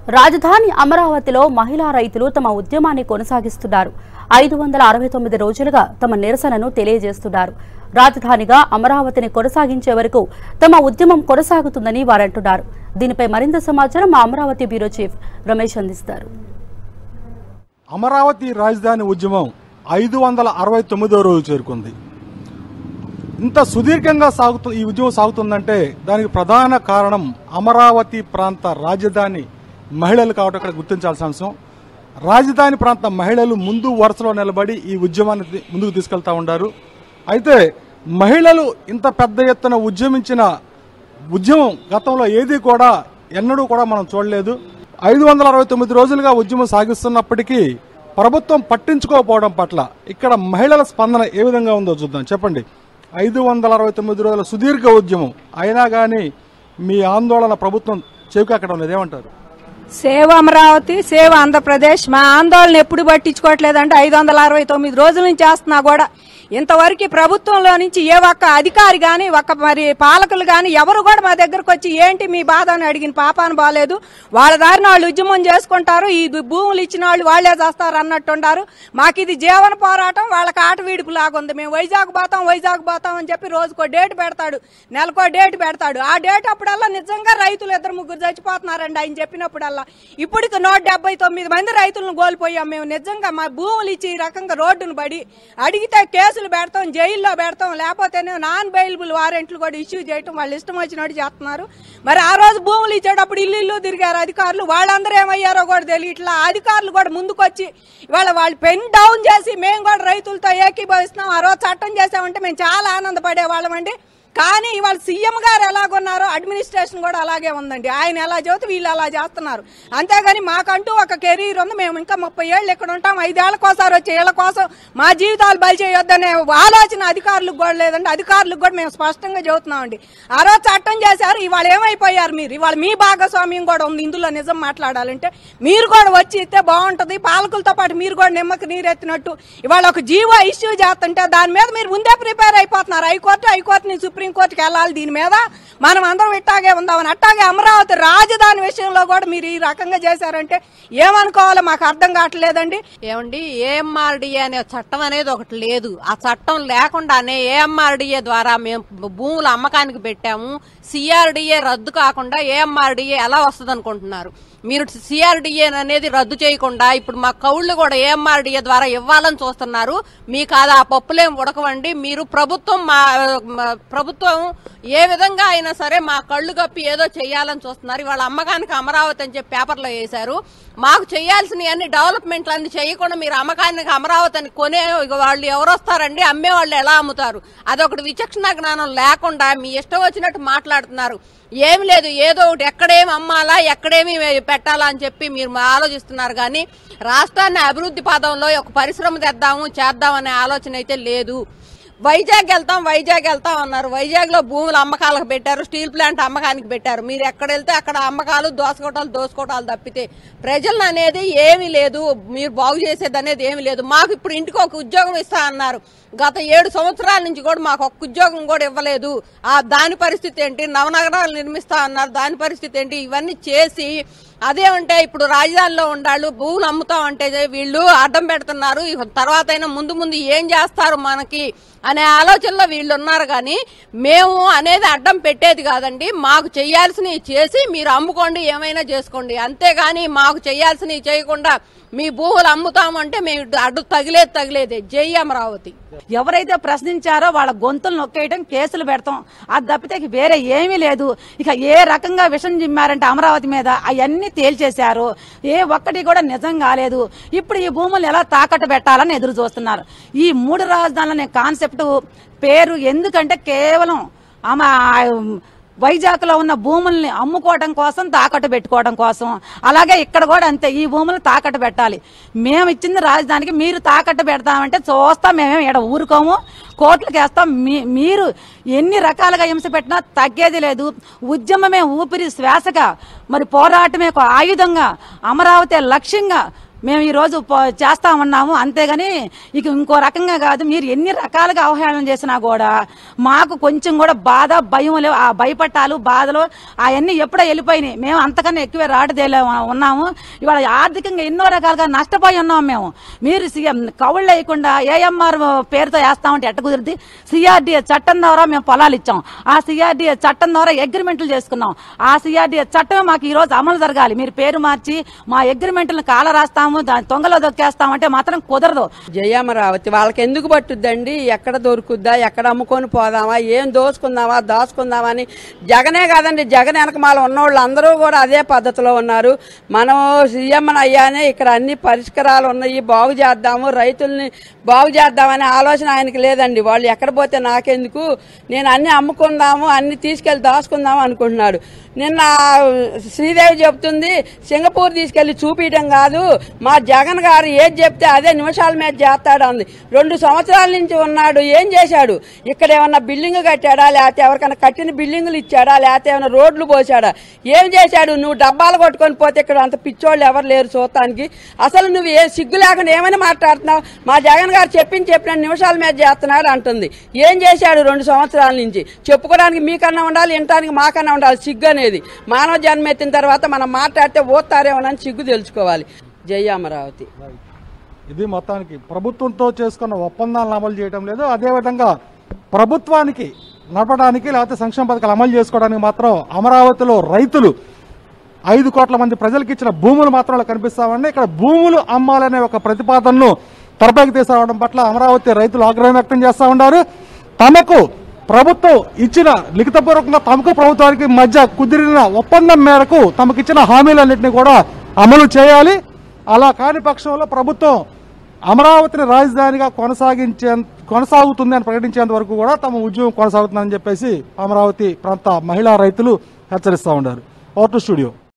రాజధాని అమరావతిలో మహిళా రైతులు తమ ఉద్యమాన్ని కొనసాగిస్తున్నారు ఐదు వందల అరవై తొమ్మిది రోజులుగా తమ నిరసనను తెలియజేస్తున్నారు రాజధానిగా అమరావతిని కొనసాగించే వరకు తమ ఉద్యమం కొనసాగుతుందని వారంటున్నారు దీనిపై మరింత సమాచారం మా అమరావతి బ్యూరో చీఫ్ రమేష్ అందిస్తారు అమరావతి రాజధాని ఉద్యమం ఐదు వందల అరవై తొమ్మిదో రోజు చేరుకుంది ఇంత సుదీర్ఘంగా సాగుతూ ఈ ఉద్యమం సాగుతుందంటే దానికి ప్రధాన కారణం అమరావతి ప్రాంత రాజధాని మహిళలు కావటం ఇక్కడ గుర్తించాల్సిన అంశం రాజధాని ప్రాంత మహిళలు ముందు వరుసలో నిలబడి ఈ ఉద్యమాన్ని తి- ముందుకు తీసుకెళ్తా ఉండారు అయితే మహిళలు ఇంత పెద్ద ఎత్తున ఉద్యమించిన ఉద్యమం గతంలో ఏది కూడా ఎన్నడూ కూడా మనం చూడలేదు ఐదు వందల అరవై తొమ్మిది రోజులుగా ఉద్యమం సాగిస్తున్నప్పటికీ ప్రభుత్వం పట్టించుకోకపోవడం పట్ల ఇక్కడ మహిళల స్పందన ఏ విధంగా ఉందో చూద్దాం చెప్పండి ఐదు వందల అరవై తొమ్మిది రోజుల సుదీర్ఘ ఉద్యమం అయినా కానీ మీ ఆందోళన ప్రభుత్వం చెవికాకడం లేదు ఏమంటారు సేవ అమరావతి సేవ ఆంధ్రప్రదేశ్ మా ఆందోళన ఎప్పుడు పట్టించుకోవట్లేదంటే ఐదు వందల అరవై తొమ్మిది రోజుల నుంచి చేస్తున్నా కూడా ఇంతవరకు ప్రభుత్వంలో నుంచి ఏ ఒక్క అధికారి గాని ఒక్క మరి పాలకులు గాని ఎవరు కూడా మా దగ్గరకు వచ్చి ఏంటి మీ బాధ అని అడిగిన పాపాను బాలేదు వాళ్ళ దారిన వాళ్ళు ఉద్యమం చేసుకుంటారు ఈ భూములు ఇచ్చిన వాళ్ళు వాళ్ళే చేస్తారు అన్నట్టుండారు మాకు ఇది జీవన పోరాటం వాళ్ళకి ఆట వీడుపు లాగా ఉంది మేము వైజాగ్ పోతాం వైజాగ్ పోతాం అని చెప్పి రోజుకో డేట్ పెడతాడు నెలకో డేట్ పెడతాడు ఆ డేట్ అప్పుడల్లా నిజంగా రైతులు ఇద్దరు ముగ్గురు చచ్చిపోతున్నారండి ఆయన చెప్పినప్పుడల్లా ఇప్పటికి నూట డెబ్బై తొమ్మిది మంది రైతులను కోల్పోయాం మేము నిజంగా మా భూములు ఇచ్చి ఈ రకంగా రోడ్డును పడి అడిగితే కేసులు పెడతాం జైల్లో పెడతాం లేకపోతే నాన్ బెయిలబుల్ వారెంట్లు కూడా ఇష్యూ చేయటం వాళ్ళు ఇష్టం వచ్చినట్టు చేస్తున్నారు మరి ఆ రోజు భూములు ఇచ్చేటప్పుడు ఇల్లు ఇల్లు తిరిగారు అధికారులు వాళ్ళందరూ ఏమయ్యారో కూడా తెలియట్లా అధికారులు కూడా ముందుకొచ్చి ఇవాళ వాళ్ళు పెన్ డౌన్ చేసి మేము కూడా రైతులతో ఏకీభవిస్తున్నాం ఆ రోజు చట్టం చేసామంటే మేము చాలా ఆనందపడే వాళ్ళమండి కానీ ఇవాళ సీఎం గారు ఎలాగున్నారో అడ్మినిస్ట్రేషన్ కూడా అలాగే ఉందండి ఆయన ఎలా చెబితే వీళ్ళు అలా చేస్తున్నారు అంతేగాని మాకంటూ ఒక కెరీర్ ఉంది మేము ఇంకా ముప్పై ఏళ్ళు ఇక్కడ ఉంటాం ఐదేళ్లకోసారి వచ్చే ఏళ్ల కోసం మా జీవితాలు బలి చేయొద్దనే ఆలోచన అధికారులకు కూడా లేదండి అధికారులకు కూడా మేము స్పష్టంగా చెబుతున్నామండి ఆ రోజు చట్టం చేశారు ఇవాళ ఏమైపోయారు మీరు ఇవాళ మీ భాగస్వామ్యం కూడా ఉంది ఇందులో నిజం మాట్లాడాలంటే మీరు కూడా వచ్చి ఇస్తే బాగుంటది పాలకులతో పాటు మీరు కూడా నిమ్మకి నీరెత్తినట్టు ఇవాళ ఒక జీవో ఇష్యూ చేస్తుంటే దాని మీద మీరు ముందే ప్రిపేర్ అయిపోతున్నారు హైకోర్టు హైకోర్టు నుంచి సుప్రీంకోర్టుకి వెళ్ళాలి దీని మీద మనం అందరం ఇట్టాగే ఉందామని అట్టాగే అమరావతి రాజధాని విషయంలో కూడా మీరు ఈ రకంగా చేశారంటే ఏమనుకోవాలో మాకు అర్థం కావట్లేదండి ఏమండి ఏఎంఆర్డిఏ అనే చట్టం అనేది ఒకటి లేదు ఆ చట్టం లేకుండానే ఏఎంఆర్డిఏ ద్వారా మేము భూముల అమ్మకానికి పెట్టాము సిఆర్డిఏ రద్దు కాకుండా ఏఎంఆర్డిఏ ఎలా వస్తుంది అనుకుంటున్నారు మీరు సిఆర్డిఏ అనేది రద్దు చేయకుండా ఇప్పుడు మా కౌళ్ళు కూడా ఏఎంఆర్డిఏ ద్వారా ఇవ్వాలని చూస్తున్నారు మీకు అది ఆ పప్పులేం ఉడకవండి మీరు ప్రభుత్వం మా మా ప్రభుత్వం ఏ విధంగా అయినా సరే మా కళ్ళు కప్పి ఏదో చేయాలని చూస్తున్నారు ఇవాళ అమ్మకానికి అమరావతి అని చెప్పి పేపర్లో వేశారు మాకు చేయాల్సిన అన్ని డెవలప్మెంట్లు అన్ని చేయకుండా మీరు అమ్మకానికి అమరావతి అని కొనే ఇక వాళ్ళు ఎవరు వస్తారండి అమ్మే వాళ్ళు ఎలా అమ్ముతారు అదొకటి విచక్షణ జ్ఞానం లేకుండా మీ ఇష్టం వచ్చినట్టు మాట్లాడుతున్నారు ఏమి లేదు ఏదో ఒకటి ఎక్కడేమి అమ్మాలా ఎక్కడేమి పెట్టాలా అని చెప్పి మీరు మా ఆలోచిస్తున్నారు కానీ రాష్ట్రాన్ని అభివృద్ధి పదంలో ఒక పరిశ్రమ తెద్దాము చేద్దాం అనే ఆలోచన అయితే లేదు వైజాగ్ వెళ్తాం వైజాగ్ వెళ్తాం అన్నారు వైజాగ్ లో భూములు అమ్మకాలకు పెట్టారు స్టీల్ ప్లాంట్ అమ్మకానికి పెట్టారు మీరు ఎక్కడ వెళ్తే అక్కడ అమ్మకాలు దోసుకోవటాలు దోసుకోవటాలు తప్పితే ప్రజలను అనేది ఏమీ లేదు మీరు బాగు చేసేది అనేది ఏమీ లేదు మాకు ఇప్పుడు ఇంటికి ఒక ఉద్యోగం ఇస్తా అన్నారు గత ఏడు సంవత్సరాల నుంచి కూడా మాకు ఒక్క ఉద్యోగం కూడా ఇవ్వలేదు ఆ దాని పరిస్థితి ఏంటి నవనగరాలు నిర్మిస్తా అన్నారు దాని పరిస్థితి ఏంటి ఇవన్నీ చేసి అదేమంటే ఇప్పుడు రాజధానిలో ఉండాళ్ళు భూములు అమ్ముతాం అంటే వీళ్ళు అడ్డం పెడుతున్నారు ఇక తర్వాత అయినా ముందు ముందు ఏం చేస్తారు మనకి అనే ఆలోచనలో వీళ్ళు ఉన్నారు కానీ మేము అనేది అడ్డం పెట్టేది కాదండి మాకు చేయాల్సినవి చేసి మీరు అమ్ముకోండి ఏమైనా చేసుకోండి అంతేగాని మాకు చేయాల్సినవి చేయకుండా మీ భూములు అమ్ముతామంటే మేము అడ్డు తగిలేది తగిలేదే జై అమరావతి ఎవరైతే ప్రశ్నించారో వాళ్ళ గొంతులు నొక్కేయటం కేసులు పెడతాం అది తప్పితే ఇక వేరే ఏమీ లేదు ఇక ఏ రకంగా విషం చిమ్మారంటే అమరావతి మీద అవన్నీ తేల్చేశారు ఏ ఒక్కటి కూడా నిజం కాలేదు ఇప్పుడు ఈ భూములు ఎలా తాకట్టు పెట్టాలని ఎదురు చూస్తున్నారు ఈ మూడు రాజధానులనే కాన్సెప్ట్ పేరు ఎందుకంటే కేవలం ఆమె వైజాగ్ లో ఉన్న భూముల్ని అమ్ముకోవడం కోసం తాకట్టు పెట్టుకోవడం కోసం అలాగే ఇక్కడ కూడా అంతే ఈ భూములు తాకట్టు పెట్టాలి మేము ఇచ్చింది రాజధానికి మీరు తాకట్టు పెడతామంటే చూస్తాం మేమేం ఇక్కడ ఊరుకోము కోర్టులకు వేస్తాం మీ- మీరు ఎన్ని రకాలుగా హింస పెట్టినా తగ్గేది లేదు ఉద్యమమే ఊపిరి శ్వాసగా మరి పోరాటమే ఒక ఆయుధంగా అమరావతి లక్ష్యంగా మేము ఈ రోజు ప- చేస్తా ఉన్నాము అంతేగాని ఇక ఇంకో రకంగా కాదు మీరు ఎన్ని రకాలుగా అవహేళన చేసినా కూడా మాకు కొంచెం కూడా బాధ భయం లేవు ఆ భయపట్టాలు బాధలు అవన్నీ ఎప్పుడో వెళ్ళిపోయినాయి మేము అంతకన్నా ఎక్కువే రాటుదేలే ఉన్నాము ఇవాళ ఆర్థికంగా ఎన్నో రకాలుగా నష్టపోయి ఉన్నాం మేము మీరు సీఎం కవుళ్ళు వేయకుండా ఏఎంఆర్ పేరుతో వేస్తామంటే ఎట్ట కుదిరిద్ది సిఆర్డీఏ చట్టం ద్వారా మేము పొలాలు ఇచ్చాం ఆ సిఆర్డీఏ చట్టం ద్వారా అగ్రిమెంట్లు చేసుకున్నాం ఆ సిఆర్డీఏ చట్టం మాకు ఈ రోజు అమలు జరగాలి మీరు పేరు మార్చి మా అగ్రిమెంట్లను కాల రాస్తాము దాని తొంగలో దొక్కేస్తామంటే మాత్రం కుదరదు జయమరావతి వాళ్ళకి ఎందుకు పట్టుద్దండి ఎక్కడ దొరుకుద్దా ఎక్కడ అమ్ముకొని పోదామా ఏం దోసుకుందామా దాచుకుందామా అని జగనే కాదండి జగన్ వెనకమాల ఉన్నోళ్ళు అందరూ కూడా అదే పద్ధతిలో ఉన్నారు మనం సీఎం అయ్యానే ఇక్కడ అన్ని పరిష్కారాలు ఉన్నాయి బాగు చేద్దాము రైతుల్ని బాగు చేద్దామనే ఆలోచన ఆయనకి లేదండి వాళ్ళు ఎక్కడ పోతే నాకెందుకు నేను అన్ని అమ్ముకుందాము అన్ని తీసుకెళ్లి దాచుకుందాము అనుకుంటున్నాడు నిన్న శ్రీదేవి చెప్తుంది సింగపూర్ తీసుకెళ్లి చూపించడం కాదు మా జగన్ గారు ఏది చెప్తే అదే నిమిషాల మీద చేస్తాడు అంది రెండు సంవత్సరాల నుంచి ఉన్నాడు ఏం చేశాడు ఇక్కడ ఏమన్నా బిల్డింగ్ కట్టాడా లేకపోతే ఎవరికైనా కట్టిన బిల్డింగులు ఇచ్చాడా లేకపోతే ఏమైనా రోడ్లు పోసాడా ఏం చేశాడు నువ్వు డబ్బాలు కొట్టుకొని పోతే ఇక్కడ అంత పిచ్చోళ్ళు ఎవరు లేరు చూడటానికి అసలు నువ్వు ఏ సిగ్గు లేకుండా ఏమని మాట్లాడుతున్నావు మా జగన్ గారు చెప్పింది చెప్పిన నిమిషాల మీద చేస్తున్నాడు అంటుంది ఏం చేశాడు రెండు సంవత్సరాల నుంచి చెప్పుకోవడానికి మీకన్నా ఉండాలి వినటానికి మాకన్నా ఉండాలి సిగ్గు అనేది మానవ జన్మ ఎత్తిన తర్వాత మనం మాట్లాడితే ఓతారేమోనని సిగ్గు తెలుసుకోవాలి జై అమరావతి ఇది మొత్తానికి ప్రభుత్వంతో చేసుకున్న ఒప్పందాలను అమలు చేయడం లేదు అదేవిధంగా ప్రభుత్వానికి నడపడానికి లేకపోతే సంక్షేమ పథకాలు అమలు చేసుకోవడానికి మాత్రం అమరావతిలో రైతులు ఐదు కోట్ల మంది ప్రజలకు ఇచ్చిన భూములు మాత్రం అలా కనిపిస్తామని ఇక్కడ భూములు అమ్మాలనే ఒక ప్రతిపాదనను తెరపైకి తీసుకురావడం పట్ల అమరావతి రైతులు ఆగ్రహం వ్యక్తం చేస్తూ ఉన్నారు తమకు ప్రభుత్వం ఇచ్చిన లిఖితపూర్వకంగా తమకు ప్రభుత్వానికి మధ్య కుదిరిన ఒప్పందం మేరకు తమకు ఇచ్చిన హామీలన్నింటినీ కూడా అమలు చేయాలి అలా కాని పక్షంలో ప్రభుత్వం అమరావతిని రాజధానిగా కొనసాగించే కొనసాగుతుంది అని ప్రకటించేంత వరకు కూడా తమ ఉద్యమం కొనసాగుతుందని చెప్పేసి అమరావతి ప్రాంత మహిళా రైతులు హెచ్చరిస్తూ ఉన్నారు ఓటు స్టూడియో